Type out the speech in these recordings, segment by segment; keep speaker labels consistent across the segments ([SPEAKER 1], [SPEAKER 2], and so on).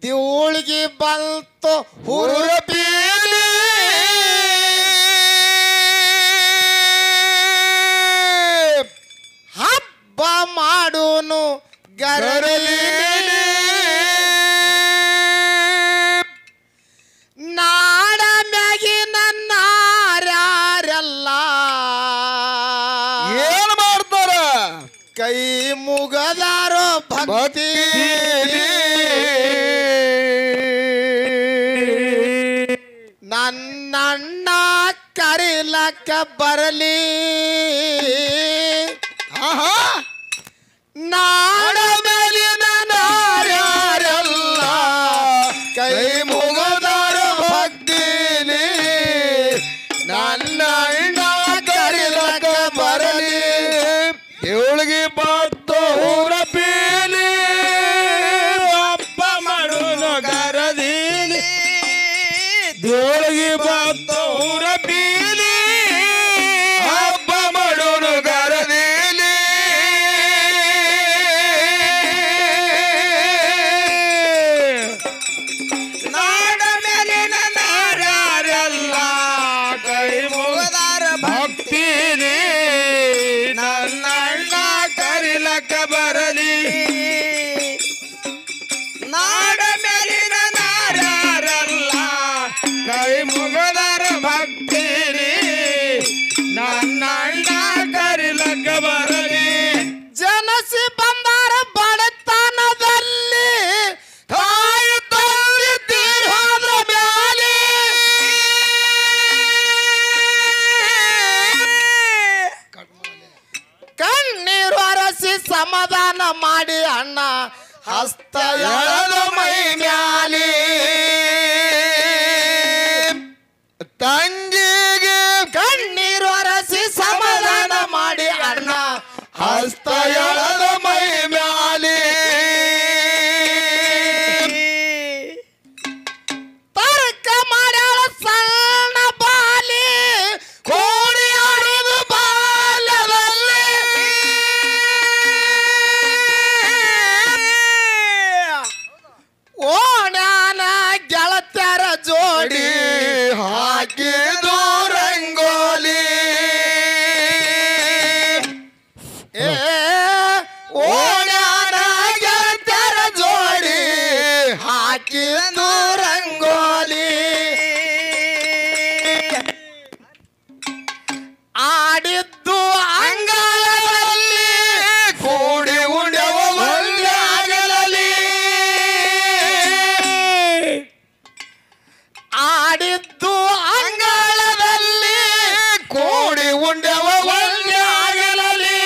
[SPEAKER 1] ದೇವಳಿಗೆ ಬಂತು ಹುರುಳ ಬೀಳಿ ಹಬ್ಬ ಮಾಡೋನು ಗರಲಿ ನಾಡ ಮ್ಯಾಗಿನ ನಾರ್ಯಾರೆಲ್ಲ
[SPEAKER 2] ಏನ್ ಮಾಡ್ತಾರ
[SPEAKER 1] ಕೈ ಮುಗದಾರೋ ಭಕ್ತಿ ನನ್ನಣ್ಣ ಕರಿಲಕ್ಕ ಬರಲಿ
[SPEAKER 2] ಆಹಾ
[SPEAKER 1] ನಾಡ ಮೇಲಿನ ನಾರ್ಯಾರೆಲ್ಲ ಕೈ ಮುಗದಾರೋ ಭಕ್ತಿಲಿ ನನ್ನ ಅಣ್ಣ ಕರಿಲಕ್ಕ ಬರಲಿ
[SPEAKER 2] ದೇವಳಿಗೆ ಬಾತು ಊರ ಪೀಲಿ ಅಪ್ಪ ಮಾಡೋನು ಗರದೀಲಿ ದೇವಳಿಗೆ ಬಾತು ಊರ ಪೀಲಿ ಹಬ್ಬ ಮಾಡೋನು ಗರದೀಲಿ ನಾಡ ಮೇಲಿನ ನಾರ್ಯಾರೆಲ್ಲ ಕೈ ಮುಗದಾರ ಭಕ್ತಿನಿ ನನ್ನ ಅಣ್ಣ ಕರಿಲಕ್ಕ ಬರಲಿ ನಾಡ ಮೇಲಿನ ನಾರ್ಯಾರೆಲ್ಲ ಕೈ ಮುಗದಾರ ಭಕ್ತಿನಿ ನನ್ನ ಅಣ್ಣ ಕರಿಲಕ್ಕ ಬರಲಿ
[SPEAKER 1] ಜನಸಿ ಬಂದಾರ ಬಡತನದಲ್ಲಿ ತಾಯಿ ತಂದೆ ತೀರ್ ಹೋದ್ರ ಮ್ಯಾಲೆ ಕಣ್ಣೀರು ಅರಸಿ ಸಮಾಧಾನ ಮಾಡಿ ಅಣ್ಣ ಹಸ್ತ ಎಳೆದು ಮೈ ಮ್ಯಾಲೆ
[SPEAKER 2] ತಂಗಿಗೆ
[SPEAKER 1] ಕಣ್ಣೀರು ಅರಸಿ ಸಮಾಧಾನ ಮಾಡಿ ಅಣ್ಣ ಹಸ್ತ ಎಳೆದು ಮೈ ಮ್ಯಾಲೆ ತರ್ಕ ಮಾಡ್ಯಾಳ ಸಣ್ಣ ಬಾಲಿ ಕೋಡಿ ಆಡಿದು ಬಾಲ್ಯದಲ್ಲಿ ಓಣ್ಯಾನ ಗೆಳತ್ಯರ ಜೋಡಿ ಹಾಕಿದು ರಂಗೋಲಿ ಏ ಓಣ್ಯಾನ ಗೆಳತ್ಯರ ಜೋಡಿ ಹಾಕಿದು ರಂಗೋಲಿ ಆಡಿದ್ದು ಅಂಗಳದಲ್ಲಿ ಕೂಡಿ ಉಂಡೆವ ಆಗಲಲಿ ಆಡಿದ್ದು ಅಂಗಳದಲ್ಲಿ ಕೂಡಿ ಉಂಡೆವ ಆಗಲಲಿ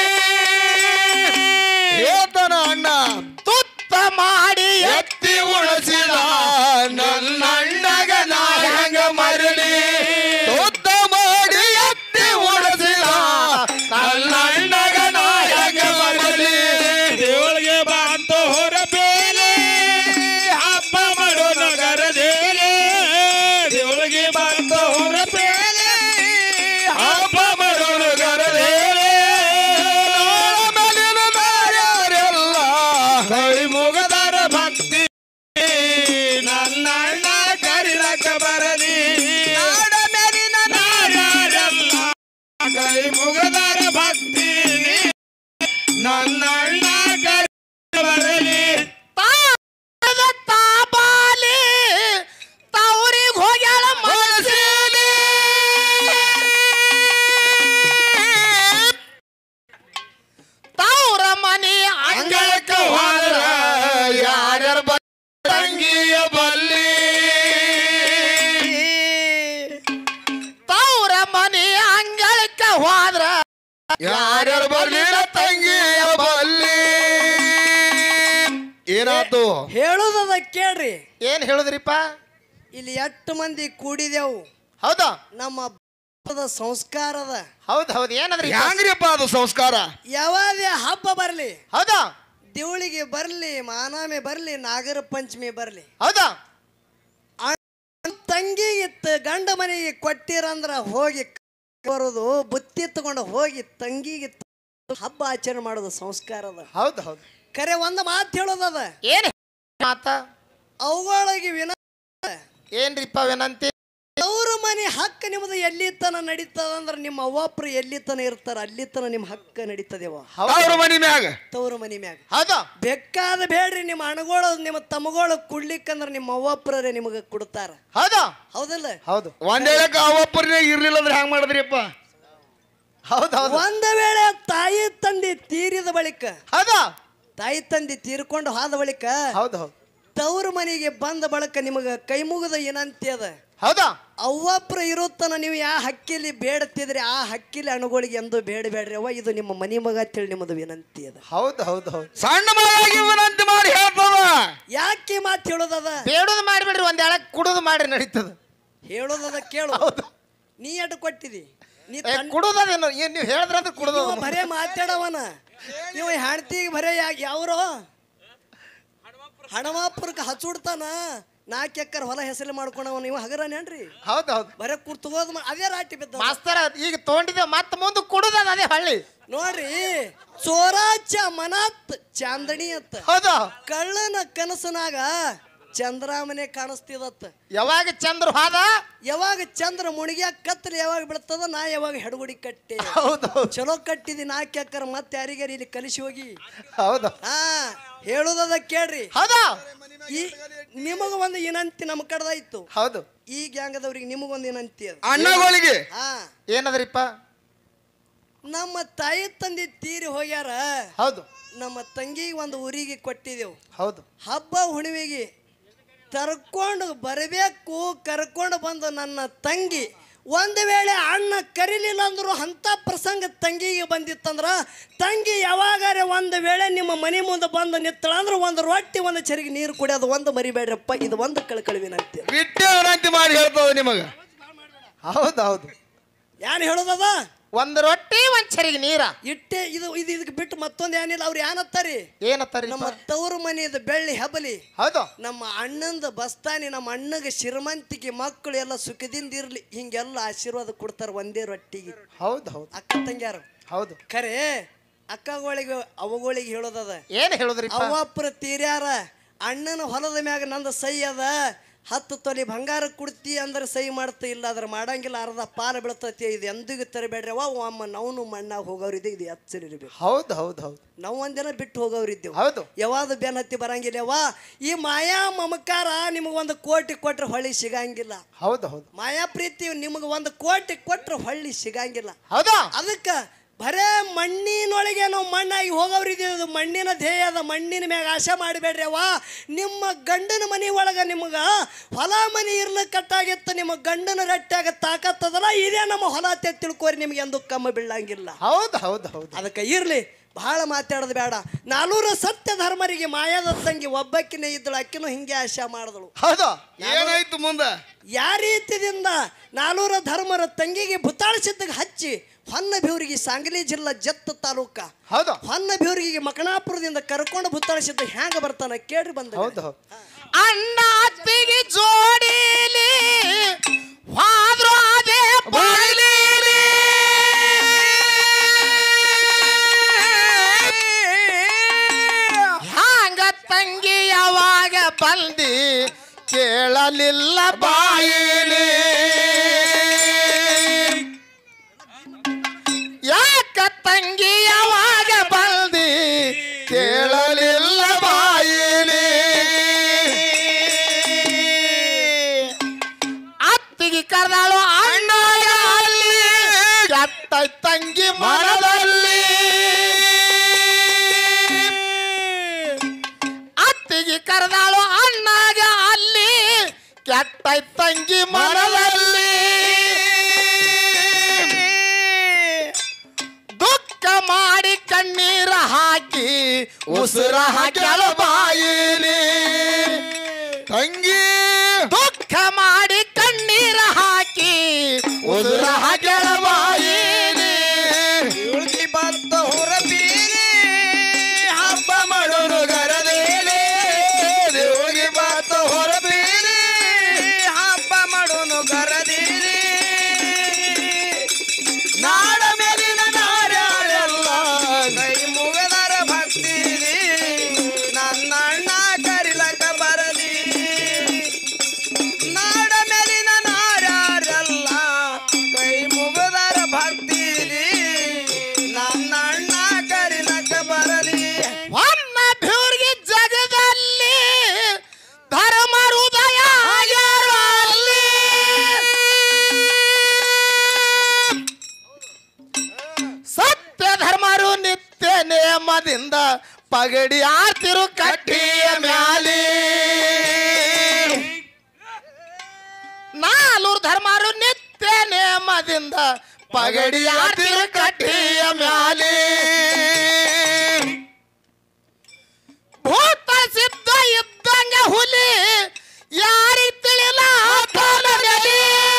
[SPEAKER 2] ಹೇಳ್ತಾನ ಅಣ್ಣ
[SPEAKER 1] ತುತ್ತ ಮಾಡಿ ಎತ್ತಿ ಉಳಿಸಿದ ನನ್ನ ಅಣ್ಣಗ ನಾ ಹೆಂಗ ಮರಳಿ ತುತ್ತ ಮಾಡಿ ಎತ್ತಿ ಉಳಿಸಿದ ನನ್ನ ಅಣ್ಣಗ ನಾ ಹೆಂಗ ಮರಳಿ
[SPEAKER 2] ದೇವಳಿಗೆ ಬಾತು ಹೊರ ಬೇಲೆ ಹಬ್ಬ ಮಾಡೋ ನಗರ ದೇಲೆ ದೇವಳಿಗೆ ಬಾತು ಹೊರ ಬೇಲೆ ಹಬ್ಬ ಮಾಡೋ ನಗರ ದೇಲೆ ಮೇಲಿನ ನಾರ್ಯಾರೆಲ್ಲ ಕೈ ಮುಗದರ ಭಕ್ತಿ ನನ್ನ ಅಣ್ಣ ಕರಿಲಕ ಬರಲಿ ನಾಡ ಮೇಲಿನ ನಾರ್ಯಾರೆಲ್ಲ ಕೈ ಮುಗದರ ಭಕ್ತಿ ನನ್ನ ಅಣ್ಣ ಕರಿಲಕ ಬರಲಿ
[SPEAKER 1] ತಾದ ತಾಬಾಲಿ ತವರಿಗೆ ಹೋಗ್ಯಾಳ ಮನಸ್ಸೇಲಿ ತವ್ರ ಮನಿ ಅಂಗಳಕ್ಕ ಹೋದ್ರ ಯಾರ್ಯಾರ ತಂಗಿಯ ಬಲ್ಲಿ ತವ್ರ ಮನಿ ಅಂಗಳಕ್ಕ ಹೋದ್ರ ಯಾರ್ಯಾರ ಬರ್ಲಿಲ್ಲ ತಂಗಿಯ ಬಲ್ಲಿ ಏನಾತು
[SPEAKER 3] ಹೇಳುದದ ಕೇಳ್ರಿ
[SPEAKER 1] ಏನ್ ಹೇಳಿದ್ರಿಪ್ಪ
[SPEAKER 3] ಇಲ್ಲಿ ಎಷ್ಟು ಮಂದಿ ಕೂಡಿದೆವು
[SPEAKER 1] ಹೌದಾ
[SPEAKER 3] ನಮ್ಮ ಹಬ್ಬದ ಸಂಸ್ಕಾರದ
[SPEAKER 1] ಹೌದ್ ಹೌದ್ ಏನದ್ರಿ
[SPEAKER 2] ಹ್ಯಾಂಗ್ರಿಪ್ಪ ಅದು ಸಂಸ್ಕಾರ
[SPEAKER 3] ಯಾವಾದೇ ಹಬ್ಬ ಬರಲಿ
[SPEAKER 1] ಹೌದಾ
[SPEAKER 3] ದೇವಳಿಗೆ ಬರಲಿ ಮಾನಾಮೆ ಬರಲಿ ನಾಗರ ಪಂಚಮಿ ಬರಲಿ
[SPEAKER 1] ಹೌದಾ
[SPEAKER 3] ತಂಗಿಗೆ ತ- ಗಂಡ ಮನೆಗೆ ಕೊಟ್ಟಿರಂದ್ರ ಹೋಗಿ ಬರೋದು ಬುತ್ತಿ ತಗೊಂಡು ಹೋಗಿ ತಂಗಿಗೆ ತ- ಹಬ್ಬ ಆಚರಣೆ ಮಾಡೋದು ಸಂಸ್ಕಾರದ
[SPEAKER 1] ಹೌದ್ ಹೌದ್
[SPEAKER 3] ಕರೆ ಒಂದು ಮಾತು ಹೇಳೋದದ
[SPEAKER 1] ಏನ್ ಮಾತ
[SPEAKER 3] ಅವುಗಳಿಗೆ ವಿನ
[SPEAKER 1] ಏನ್ರಿಪ್ಪ ವಿನಂತಿ
[SPEAKER 3] ಅವ್ರ ಮನೆ ಹಕ್ಕ ನಿಮ್ಮದು ಎಲ್ಲಿ ತನ ನಡೀತದ ಅಂದ್ರೆ ನಿಮ್ಮ ಅವ್ವಾಪ್ರು ಎಲ್ಲಿ ತನ ಇರ್ತಾರ ಅಲ್ಲಿ ತನ ನಿಮ್ಮ ಹಕ್ಕ ನಡೀತದೇವ
[SPEAKER 2] ಅವ್ರ ಮನಿ ಮ್ಯಾಗ
[SPEAKER 3] ತವ್ರ ಮನೆ ಮ್ಯಾಗ
[SPEAKER 1] ಹೌದು
[SPEAKER 3] ಬೇಕಾದ ಬೇಡ್ರಿ ನಿಮ್ಮ ಅಣಗಳು ನಿಮ್ಮ ತಮ್ಮಗಳು ಕುಡ್ಲಿಕ್ಕಂದ್ರ ನಿಮ್ಮ ಅವ್ವಪ್ರರೇ ನಿಮಗೆ ಕೊಡ್ತಾರ
[SPEAKER 1] ಹೌದು
[SPEAKER 3] ಹೌದಲ್ಲ
[SPEAKER 1] ಹೌದು
[SPEAKER 2] ಒಂದ್ ಹೇಳಕ್ ಅವಪ್ಪರ್ನೇ ಇರ್ಲಿಲ್ಲ ಅಂದ್ರೆ ಹ್ಯಾಂಗ ಮಾಡಿದ್ರಿಪ್ಪ
[SPEAKER 1] ಹೌದು ಹೌದು
[SPEAKER 3] ಒಂದ ವೇಳೆ ತಾಯಿ ತಂದೆ ತೀರಿದ ಬಳಿಕ
[SPEAKER 1] ಹೌದು
[SPEAKER 3] ತಾಯಿ ತಂದೆ ತೀರ್ಕೊಂಡು ಹೋದ ಬಳಿಕ
[SPEAKER 1] ಹೌದು ಹೌದು
[SPEAKER 3] ತವ್ರ ಮನೆಗೆ ಬಂದ ಬಳಿಕ ನಿಮಗೆ ಕೈ ಮುಗಿದ ಏನಂತಿ ಅದ
[SPEAKER 1] ಹೌದಾ
[SPEAKER 3] ಅವ್ವಪ್ರ ಇರುತ್ತನ ನೀವು ಯಾ ಹಕ್ಕಿಲಿ ಬೇಡತಿದ್ರಿ ಆ ಹಕ್ಕಿಲಿ ಅಣುಗಳಿಗೆ ಎಂದು ಬೇಡಬೇಡ್ರಿ ಅವ್ವ ಇದು ನಿಮ್ಮ ಮನಿ ಮಗ ತಿಳಿ ನಿಮ್ಮದು ವಿನಂತಿ ಅದ
[SPEAKER 1] ಹೌದು ಹೌದು ಹೌದು
[SPEAKER 2] ಸಣ್ಣ ಮಗಾಗಿ ವಿನಂತಿ ಮಾಡಿ ಹೇಳ್ತದ
[SPEAKER 3] ಯಾಕೆ ಮಾತು ಹೇಳೋದದ
[SPEAKER 1] ಬೇಡುದು ಮಾಡಿಬಿಡ್ರಿ ಒಂದ್ ಎಳಕ್ ಕುಡುದು ಮಾಡ್ರಿ ನಡೀತದ
[SPEAKER 3] ಹೇಳೋದದ ಕೇಳು
[SPEAKER 1] ಹೌದು
[SPEAKER 3] ನೀ ಅಡ್ಡ ಕೊಟ್ಟಿದಿ ನೀ
[SPEAKER 1] ಏ,
[SPEAKER 3] ತನ್-
[SPEAKER 1] ಕುಡುದದೇನು ಏನ್ ನೀವು ಹೇಳಿದ್ರಂದ್ರೆ ಕುಡುದು
[SPEAKER 3] ಇವ ಬರೇ ಮಾತಾಡವನ ಇವ ಹೆಣ್ತಿಗೆ ಬರೇ ಯಾ ಯಾವ್ರೋ ಹಣಮಾಪುರಕ್ಕೆ ಹಚ್ಚುಡ್ತಾನ ನಾಲ್ಕು ಎಕ್ಕರ್ ಹೊಲ ಹೆಸರು ಮಾಡ್ಕೊಂಡವನ ಇವ ಹಗರನೇನ್ರಿ
[SPEAKER 1] ಹೌದು ಹೌದು
[SPEAKER 3] ಬರೇ ಕುರ್ತಗೋದ್ ಅದೇ ರಾಟಿ ಬಿದ್ದ
[SPEAKER 1] ಮಾಸ್ತರ ಈಗ ತೊಗೊಂಡಿದ್ದೆ ಮತ್ತೆ ಮುಂದೆ ಕುಡುದದ ಅದೇ ಹಳ್ಳಿ
[SPEAKER 3] ನೋಡ್ರಿ ಚೋರಾಚ ಮನಾತ್ ಚಾಂದಣಿ ಅತ್ತ
[SPEAKER 1] ಹೌದು
[SPEAKER 3] ಕಳ್ಳನ ಕನಸನಾಗ ಚಂದ್ರಾಮನೆ ಕಾಣಿಸ್ತಿದತ್ತ
[SPEAKER 1] ಯಾವಾಗ ಚಂದ್ರ ಹಾದ
[SPEAKER 3] ಯಾವಾಗ ಚಂದ್ರ ಮುಣಿಗ್ಯಾಗ ಕತ್ತಲು ಯಾವಾಗ ಬೀಳ್ತದ ನಾ ಯಾವಾಗ ಹೆಡಗುಡಿ ಕಟ್ಟೆ
[SPEAKER 1] ಹೌದು ಹೌದು
[SPEAKER 3] ಚಲೋ ಕಟ್ಟಿದಿ ನಾಲ್ಕು ಎಕ್ಕರ್ ಮತ್ತೆ ಯಾರಿಗಾರಿ ಇಲ್ಲಿ ಕಲಿಸಿ ಹೋಗಿ
[SPEAKER 1] ಹೌದು
[SPEAKER 3] ಹಾ ಹೇಳುದದ ಕೇಳ್ರಿ
[SPEAKER 1] ಹೌದು
[SPEAKER 3] ಈ ನಿಮಗ ಒಂದು ಏನಂತಿ ನಮ್ಮ ಕಡ್ದ ಇತ್ತು
[SPEAKER 1] ಹೌದು
[SPEAKER 3] ಈ ಗ್ಯಾಂಗದವ್ರಿಗೆ ನಿಮಗೊಂದು ಏನಂತಿ ಅದ
[SPEAKER 2] ಅಣ್ಣಗಳಿಗೆ
[SPEAKER 3] ಹಾ
[SPEAKER 1] ಏನದ್ರಿಪ್ಪ
[SPEAKER 3] ನಮ್ಮ ತಾಯಿ ತಂದೆ ತೀರಿ ಹೋಗ್ಯಾರ
[SPEAKER 1] ಹೌದು
[SPEAKER 3] ನಮ್ಮ ತಂಗಿಗೆ ಒಂದು ಊರಿಗೆ ಕೊಟ್ಟಿದೆವು
[SPEAKER 1] ಹೌದು
[SPEAKER 3] ಹಬ್ಬ ಹುಣ್ಣಿಮೆಗೆ ತರ್ಕೊಂಡು ಬರಬೇಕು ಕರ್ಕೊಂಡು ಬಂದು ನನ್ನ ತಂಗಿ ಒಂದು ವೇಳೆ ಅಣ್ಣ ಕರೀಲಿಲ್ಲ ಅಂದ್ರು ಅಂಥ ಪ್ರಸಂಗ ತಂಗಿಗೆ ಬಂದಿತ್ತಂದ್ರ ತಂಗಿ ಯಾವಾಗಾರೆ ಒಂದು ವೇಳೆ ನಿಮ್ಮ ಮನೆ ಮುಂದೆ ಬಂದು ನಿತ್ತಳ ಅಂದ್ರೆ ಒಂದು ರೊಟ್ಟಿ ಒಂದು ಚರಿಗೆ ನೀರು ಕುಡಿಯೋದು ಒಂದು ಮರಿಬೇಡ್ರಪ್ಪ ಇದು ಒಂದು ಕಳ್ಕಳಿ ವಿನಂತಿ
[SPEAKER 2] ಬಿಟ್ಟೆ ವಿನಂತಿ ಮಾಡಿ ಹೇಳ್ತದ ನಿಮಗ
[SPEAKER 1] ಹೌದು ಹೌದು
[SPEAKER 3] ಏನು ಹೇಳೋದದ
[SPEAKER 1] ಒಂದ್ ರೊಟ್ಟಿ ಒಂದ್ ಚರಿಗೆ ನೀರ
[SPEAKER 3] ಇಟ್ಟೆ ಇದು ಇದು ಇದಕ್ಕೆ ಬಿಟ್ಟು ಮತ್ತೊಂದು ಏನಿಲ್ಲ ಅವ್ರು ಏನತ್ತಾರಿ
[SPEAKER 1] ಏನತ್ತಾರಿ
[SPEAKER 3] ನಮ್ಮ ತವರು ಮನೆಯದು ಬೆಳ್ಳಿ ಹಬಲಿ
[SPEAKER 1] ಹೌದು
[SPEAKER 3] ನಮ್ಮ ಅಣ್ಣಂದ ಬಸ್ತಾನಿ ನಮ್ಮ ಅಣ್ಣಗೆ ಶ್ರೀಮಂತಿಕೆ ಮಕ್ಕಳು ಎಲ್ಲ ಸುಖದಿಂದ ಇರ್ಲಿ ಹಿಂಗೆಲ್ಲ ಆಶೀರ್ವಾದ ಕೊಡ್ತಾರ ಒಂದೇ ರೊಟ್ಟಿಗೆ
[SPEAKER 1] ಹೌದು ಹೌದು
[SPEAKER 3] ಅಕ್ಕ ತಂಗ್ಯಾರು
[SPEAKER 1] ಹೌದು
[SPEAKER 3] ಖರೆ ಅಕ್ಕಗಳಿಗೆ ಅವಗಳಿಗೆ ಹೇಳೋದದ
[SPEAKER 1] ಏನ್ ಹೇಳುದ್ರಿಪ್ಪ
[SPEAKER 3] ಅವ್ವಪ್ಪರ ತೀರ್ಯಾರ ಅಣ್ಣನ ಹೊಲದ ಮ್ಯಾಗ ನಂದು ಸೈ ಅದ ಹತ್ತು ತೊಲಿ ಬಂಗಾರ ಕೊಡ್ತಿ ಅಂದ್ರೆ ಸೈ ಮಾಡ್ತಾ ಇಲ್ಲ ಅದ್ರ ಮಾಡಂಗಿಲ್ಲ ಅರ್ಧ ಪಾಲ ಬೀಳ್ತತಿ ಇದು ಎಂದಿಗೂ ತರಬೇಡ್ರಿ ಅವ ಅಮ್ಮ ನಾವು ಮಣ್ಣಾಗ ಹೋಗೋರಿದ್ದೆ ಇದು ಎಚ್ಚರಿರ್ಬೇಕು
[SPEAKER 1] ಹೌದು ಹೌದು ಹೌದು
[SPEAKER 3] ನಾವು ಒಂದಿನ ಬಿಟ್ಟು ಹೋಗೋರಿದ್ದೆವು
[SPEAKER 1] ಹೌದು
[SPEAKER 3] ಯಾವಾಗ ಬೆನ್ ಹತ್ತಿ ಬರಂಗಿಲ್ಲವ ಈ ಮಾಯಾ ಮಮಕಾರ ನಿಮಗೊಂದು ಕೋಟಿ ಕೊಟ್ರೆ ಹೊಳ್ಳಿ ಸಿಗಂಗಿಲ್ಲ
[SPEAKER 1] ಹೌದು ಹೌದು
[SPEAKER 3] ಮಾಯಾ ಪ್ರೀತಿ ನಿಮಗೆ ಒಂದು ಕೋಟಿ ಕೊಟ್ರೆ ಹೊಳ್ಳಿ ಸಿಗಂಗಿಲ್ಲ
[SPEAKER 1] ಹೌದು
[SPEAKER 3] ಅದಕ್ಕೆ ಬರೇ ಮಣ್ಣಿನೊಳಗೆ ನಾವು ಮಣ್ಣಾಗಿ ಹೋಗೋರಿದ್ದೀವಿ ಇದು ಮಣ್ಣಿನ ಧ್ಯೇಯ ಅದ ಮಣ್ಣಿನ ಮ್ಯಾಗ ಆಶೆ ಮಾಡಬೇಡ್ರಿ ಅವ್ವ ನಿಮ್ಮ ಗಂಡನ ಮನೆ ಒಳಗೆ ನಿಮಗೆ ಹೊಲ ಮನೆ ಇರ್ಲಿಕ್ಕೆ ಕಟ್ಟಾಗಿತ್ತು ನಿಮ್ಮ ಗಂಡನ ರಟ್ಟಾಗ ತಾಕತ್ತದಲ್ಲ ಇದೇ ನಮ್ಮ ಹೊಲ ಅಂತ ತಿಳ್ಕೋರಿ ನಿಮ್ಗೆ ಎಂದು ಕಮ್ಮ ಬೀಳಂಗಿಲ್ಲ
[SPEAKER 1] ಹೌದು ಹೌದು ಹೌದು
[SPEAKER 3] ಅದಕ್ಕೆ ಇರ್ಲಿ ಬಹಳ ಮಾತಾಡೋದು ಬೇಡ ನಾಲ್ವರು ಸತ್ಯ ಧರ್ಮರಿಗೆ ಮಾಯಾದ ತಂಗಿ ಒಬ್ಬಕ್ಕಿನೇ ಇದ್ದಳು ಅಕ್ಕಿನೂ ಹಿಂಗೆ ಆಶಾ ಮಾಡಿದಳು
[SPEAKER 1] ಹೌದು
[SPEAKER 2] ಏನಾಯ್ತು ಮುಂದ
[SPEAKER 3] ಯಾವ ರೀತಿಯಿಂದ ನಾಲ್ವರ ಧರ್ಮರ ತಂಗಿಗೆ ಭುತಾಳಿಸಿದ್ದಾಗ ಹಚ್ಚಿ ಹೊನ್ನ ಬೆವರಿಗೆ ಸಾಂಗ್ಲಿ ಜಿಲ್ಲಾ ಜತ್ತ ತಾಲೂಕ
[SPEAKER 1] ಹೌದು
[SPEAKER 3] ಹೊನ್ನ ಬೆವರಿಗೆ ಮಕಣಾಪುರದಿಂದ ಕರ್ಕೊಂಡು ಭುತಾಳಿಸಿದ್ದ ಹ್ಯಾಂಗ ಬರ್ತಾನ ಕೇಳ್ರಿ ಬಂದ
[SPEAKER 1] ಹೌದು ಹೌದು ಅಣ್ಣ ಅತ್ತಿಗೆ ಜೋಡಿಲಿ ಹಾದ್ರು ಅದೇ ಬಾಯ್ಲಿಲಿ. ಹ್ಯಾಂಗ ತಂಗಿ ಯಾವಾಗ ಬಂದಿ ಕೇಳಲಿಲ್ಲ ಬಾಯಿಲಿ ಯಾಕ ತಂಗಿ ಯಾವಾಗ ಬಂದಿ ಕೇಳಲಿಲ್ಲ ಬಾಯಿಲಿ ಅತ್ತಿಗೆ ಕರೆದಾಳು ಅಣ್ಣ ಅಲ್ಲಿ ಕೆಟ್ಟ ತಂಗಿ ಮರದಲ್ಲಿ ಅತ್ತಿಗೆ ಕರೆದಾಳು ಅಣ್ಣಗ ಅಲ್ಲಿ ಕೆಟ್ಟ ತಂಗಿ ಮರದಲ್ಲಿ ದುಃಖ ಮಾಡಿ ಕಣ್ಣೀರ ಹಾಕಿ ಉಸಿರ ಹಾಕ್ಯಾಳ ಬಾಯಿಲಿ
[SPEAKER 2] ತಂಗಿ
[SPEAKER 1] ದುಃಖ ಮಾಡಿ ಕಣ್ಣೀರ ಹಾಕಿ ಉಸಿರ ಹಾಕ್ಯಾಳ ಬಾಯಿಲಿ
[SPEAKER 2] ಇವಳಿಗೆ ಬಂತ ಹೊರಬೀರಿ ಹಬ್ಬ ಮಾಡೋನು ಗರದೇಲಿ ದೇವಳಿಗೆ ಬಂತ ಹೊರಬೀರಿ ಹಬ್ಬ ಮಾಡೋನು ಗರದೇಲಿ ನಾಡ ಮೇಲಿನ ನಾರ್ಯಾಳೆಲ್ಲ ಕೈ ಮುಗದರ ಭಕ್ತಿಲಿ ನನ್ನ ಅಣ್ಣ ಕರಿಲಕ ಬರಲಿ
[SPEAKER 1] ಪಗಡಿ ಆರ್ತಿರು ಕಟ್ಟಿಯ ಮ್ಯಾಲಿ ನಾಲ್ವರು ಧರ್ಮಾರು ನಿತ್ಯ ನೇಮದಿಂದ ಪಗಡಿ ಆರ್ತಿರು ಕಟ್ಟಿಯ ಮ್ಯಾಲಿ ಭೂತ ಸಿದ್ಧ ಇದ್ದಂಗ ಹುಲಿ ಯಾರಿಗ್ ತಿಳಿಲ್ಲ ಕಾಲದಲ್ಲಿ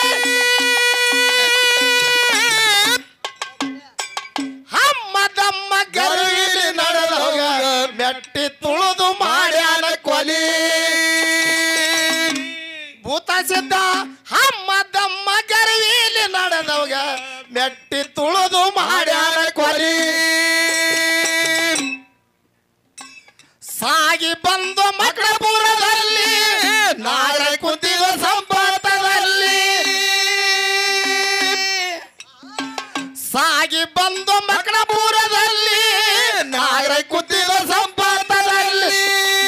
[SPEAKER 1] ಹಮ್ಮದಮ್ಮ ಗರುವಿಲಿ ನಡೆದವಾಗ ಮೆಟ್ಟಿ ತುಳಿದು ಮಾಡ್ಯಾನ ಕೊಲಿ ಭೂತ ಸಿದ್ಧ ಹಮ್ಮದಮ್ಮ ಗರುವಿಲಿ ನಡೆದವಾಗ ಮೆಟ್ಟಿ ತುಳಿದು ಮಾಡ್ಯಾನ ಕೊಲಿ ಸಾಗಿ ಬಂದು ಮಕ್ಕಳಪುರದಲ್ಲಿ ನಾಳೆ ಕುಂತಿದ ಸಂಪಾತದಲ್ಲಿ ಸಾಗಿ ಬಂದು ಮಕ್ಕಳಪುರದಲ್ಲಿ ನಾಳೆ ಕುಂತಿದ ಸಂಪಾತದಲ್ಲಿ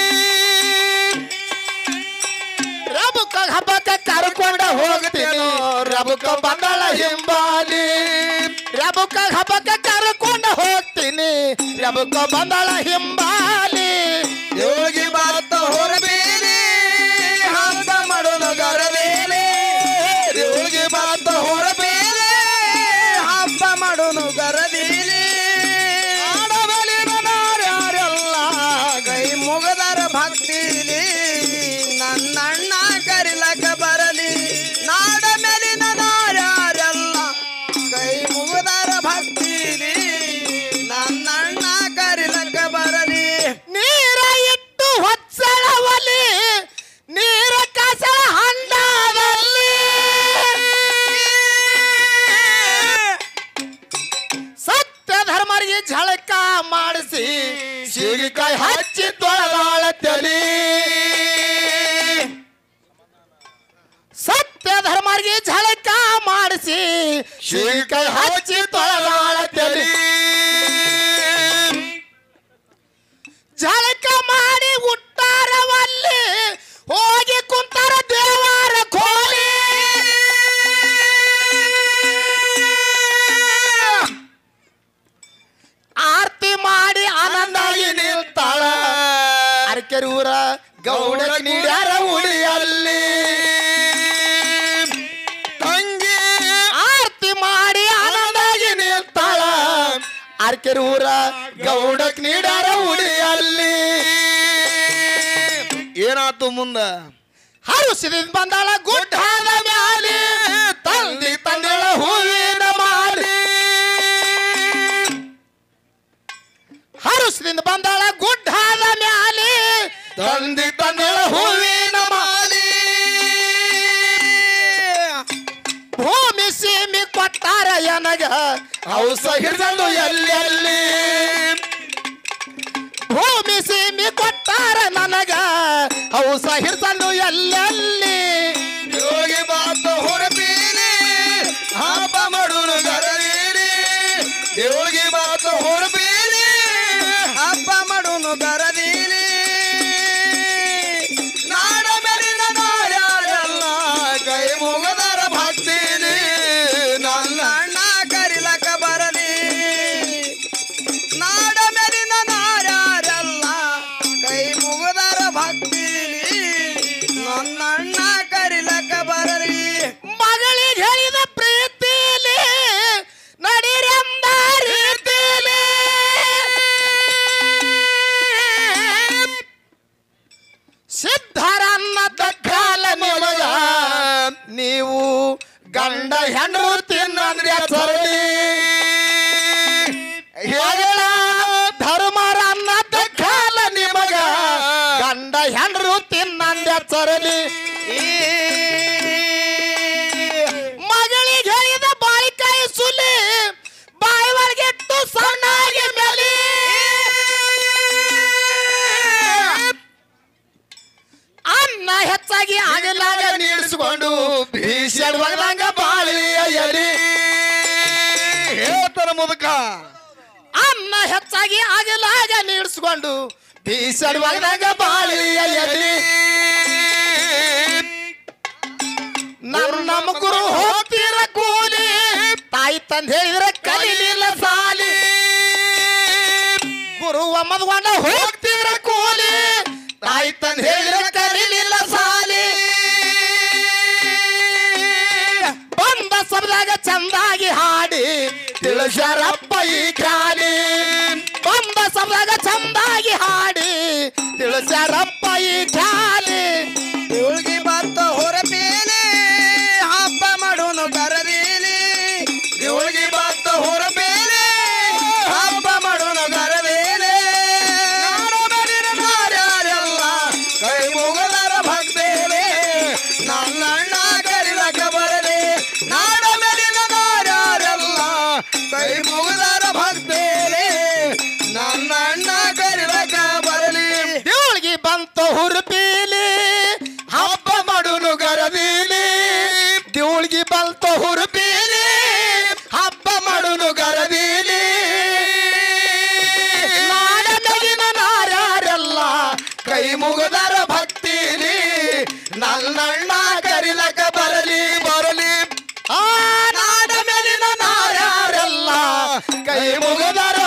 [SPEAKER 1] ರಬುಕ ಹಬ್ಬಕ್ಕ ಕರ್ಕೊಂಡ ಹೋಗ್ತೀನಿ ರಬುಕ ಬಂದಳ ಹಿಂಬಾಲಿ ರಬುಕ ಹಬ್ಬಕ್ಕ ಕರ್ಕೊಂಡ ಹೋಗ್ತೀನಿ ರಬುಕ ಬಂದಳ ಹಿಂಬಾಲಿ
[SPEAKER 2] ಯೋಗಿ ಬಾತ ಹೊರಬೇಲಿ ಹಬ್ಬ ಮಾಡೋದು ಗರಬೇಲಿ ಯೋಗಿ ಬಾತ ಹೊರಬೇಲಿ ಹಬ್ಬ ಮಾಡೋದು ಗರಬೇಲಿ ಆಡಬಲಿನ ನಾರ್ಯಾರೆಲ್ಲ ಕೈ ಮುಗದರ ಭಕ್ತಿಲಿ ನನ್ನಣ್ಣ ಕರಿಲಕ ಬರಲಿ ನಾಡ ಮೇಲಿನ ನಾರ್ಯಾರೆಲ್ಲ ಕೈ ಮುಗದರ ಭಕ್ತಿಲಿ ನನ್ನಣ್ಣ ಕರಿಲಕ ಬರಲಿ
[SPEAKER 1] ನೀರ ಇಟ್ಟು ಹೊಚ್ಚಳವಲಿ ನೀರ ಕಸಳ ಹಂಡದಲ್ಲಿ ಸತ್ಯ ಧರ್ಮರಿಗೆ ಝಳಕ ಮಾಡಿಸಿ ಸೀಗಿಕಾಯಿ ಹಚ್ಚಿ ತೊಳೆದಾಳ ತಲಿ ಸತ್ಯ ಧರ್ಮರಿಗೆ ಝಳಕ ಮಾಡಿಸಿ ಸೀಗಿಕಾಯಿ ಹಚ್ಚಿ ತೊಳೆದಾಳ ತಲಿ ಝಳಕ ಮಾಡಿ ಉಟ್ಟಾರವಲ್ಲಿ ಹೋಗಿ ಕುಂತಾರ ದೇವರ ಕೋಲಿ ಆರ್ತಿ ಮಾಡಿ ಆನಂದಾಗಿ ನಿಲ್ತಾಳ ಅರಕೆರೂರ ಗೌಡಕ್ ನೀಡ್ಯಾರ ಉಳಿಯಲ್ಲಿ
[SPEAKER 2] ತಂಗಿ
[SPEAKER 1] ಆರ್ತಿ ಮಾಡಿ ಆನಂದಾಗಿ ನಿಲ್ತಾಳ ಅರಕೆರೂರ ಗೌಡಕ್ ನೀಡ್ಯಾರ ಉಳಿಯಲ್ಲಿ
[SPEAKER 2] ಏನಾತು ಮುಂದ
[SPEAKER 1] ಹರುಸಿದಿಂದ ಬಂದಾಳ ಗುಡ್ಡದ ಮ್ಯಾಲಿ ತಂದಿ ತಂದಳ ಹೂವಿನ ಮಾಲಿ ಹರುಸಿದಿಂದ ಬಂದಾಳ ಗುಡ್ಡದ ಮ್ಯಾಲಿ ತಂದಿ ತಂದಳ ಹೂವಿನ ಮಾಲಿ ಭೂಮಿ ಸೀಮಿ ಕೊಟ್ಟಾರ ಎನಗ ಔಸ ಹಿಡಿದು ಎಲ್ಲೆಲ್ಲಿ ಭೂಮಿ ಸೀಮಿ ಕೊಟ್ಟಾರ ನನಗ ಔಸ ಹಿಡ್ಸಲು ಎಲ್ಲೆಲ್ಲಿ
[SPEAKER 2] ಯೋಗಿ ಬಾತ ಹೊರಬೀರಿ ಹಬ್ಬ ಮಾಡುನು ಗರವೀರಿ ಯೋಗಿ ಬಾತ ಹೊರಬೀರಿ ಹಬ್ಬ ಮಾಡುನು ಗರದೀರಿ ನಾಡ ಮೇಲಿನ ನಾರ್ಯಾರೆಲ್ಲ ಕೈ ಮುಗದರ ಭಕ್ತಿಲಿ ನನ್ನ ಅಣ್ಣ ಕರಿಲಕ ಬರಲಿ ನಾಡ ಮೇಲಿನ ನಾರ್ಯಾರೆಲ್ಲ ಕೈ ಮುಗದರ ಭಕ್ತಿಲಿ ನನ್ನ ಅಣ್ಣ ಕರಿಲಕ ಬರಲಿ
[SPEAKER 1] ಮಗಳಿಗೆ ಹೇಳಿದ ಪ್ರೀತಿಲಿ ನಡಿರೆಂದ ರೀತಿಲಿ ಸಿದ್ಧರನ್ನ ತಕ್ಕಾಲ ನಿಮಗ ನೀವು ಗಂಡ ಹೆಣ್ಣು ತಿನ್ನಂದ್ರೆ ಸರಳಿ ಹೇಳ ಧರ್ಮರನ್ನ ತಕ್ಕಾಲ ನಿಮಗ ಗಂಡ ಹೆಣ್ಣು ತಿನ್ನಂದ್ರೆ ಸರಳಿ ಮಗಳಿಗೆ ಹೇಳಿದ ಬಾಳಿಕಾಯಿ ಸುಲಿ ಬಾಯಿ ಒಳಗಿಟ್ಟು ಸಣ್ಣಾಗಿ ಮೆಲಿ ಅನ್ನ ಹೆಚ್ಚಾಗಿ ಆಗಲಾಗ ನೀಡಿಸಿಕೊಂಡು ಭೀಷಣ ಒಗದಂಗ ಬಾಳಿಯ ಎಲಿ
[SPEAKER 2] ಹೇಳ್ತಾರ ಮುದುಕ
[SPEAKER 1] ಅನ್ನ ಹೆಚ್ಚಾಗಿ ಆಗಲಾಗ ನೀಡಿಸಿಕೊಂಡು ಭೀಷಣ ಒಗದಂಗ ಬಾಳಿಯ ಎಲಿ ನಮ್ಮ ನಮಗುರು ಹೋಗ್ತಿರ ಕೂಲಿ ತಾಯಿ ತಂದೆ ಹೇಳಿದ್ರೆ ಕಲೀಲಿಲ್ಲ ಸಾಲಿ ಗುರು ಒಮ್ಮದ್ಕೊಂಡ ಹೋಗ್ತಿದ್ರ ಕೂಲಿ ತಾಯಿ ತಂದ ಹೇಳಿದ್ರೆ ಕರೀಲಿಲ್ಲ ಸಾಲಿ ಬಂದ ಸಬದಾಗ ಚಂದಾಗಿ ಹಾಡಿ ತಿಳಿಸ್ಯಾರಪ್ಪ ಈ ಖ್ಯಾಲಿ ಬಂದ ಸಬದಾಗ ಚಂದಾಗಿ ಹಾಡಿ ತಿಳಿಸ್ಯಾರಪ್ಪ ಈ ಖ್ಯಾಲಿ
[SPEAKER 2] ಇವಳಿಗೆ ಬತ್ತ ಹೊರಪೇಲಿ ಹಬ್ಬ ಮಾಡೋನು ಕರದೀಲಿ ಇವಳಿಗೆ ಬತ್ತ ಹೊರಪೇಲಿ ಹಬ್ಬ ಮಾಡೋನು ಕರದೀಲಿ ನಾರ್ಯಾರೆಲ್ಲ ಕೈ ಮುಗದರ ಭಕ್ತೇಲಿ ನನ್ನಣ್ಣ ಕರಿಲಕ ಬರಲಿ ನಾಡ ಮೇಲಿನ ನಾರ್ಯಾರೆಲ್ಲ ಕೈ ಮುಗದರ ಭಕ್ತೇಲಿ ನನ್ನಣ್ಣ ಕರಿಲಕ ಬರಲಿ
[SPEAKER 1] ದೇವಳಿಗೆ ಬಂತು ಹುರುಪೀಲಿ ಹಬ್ಬ ಮಾಡುನು ಗರದೀಲಿ ದೇವಳಿಗೆ ಬಂತು ಹುರುಪೀಲಿ ಹಬ್ಬ ಮಾಡುನು ಗರದೀಲಿ ನಾಡ ನಗಿನ ನಾರ್ಯಾರೆಲ್ಲ ಕೈ ಮುಗದರ ಭಕ್ತಿಲಿ ನನ್ನಣ್ಣ ಕರಿಲಕ ಬರಲಿ ಬರಲಿ ಆ ನಾಡ ಮೇಲಿನ ನಾರ್ಯಾರೆಲ್ಲ ಕೈ ಮುಗದರ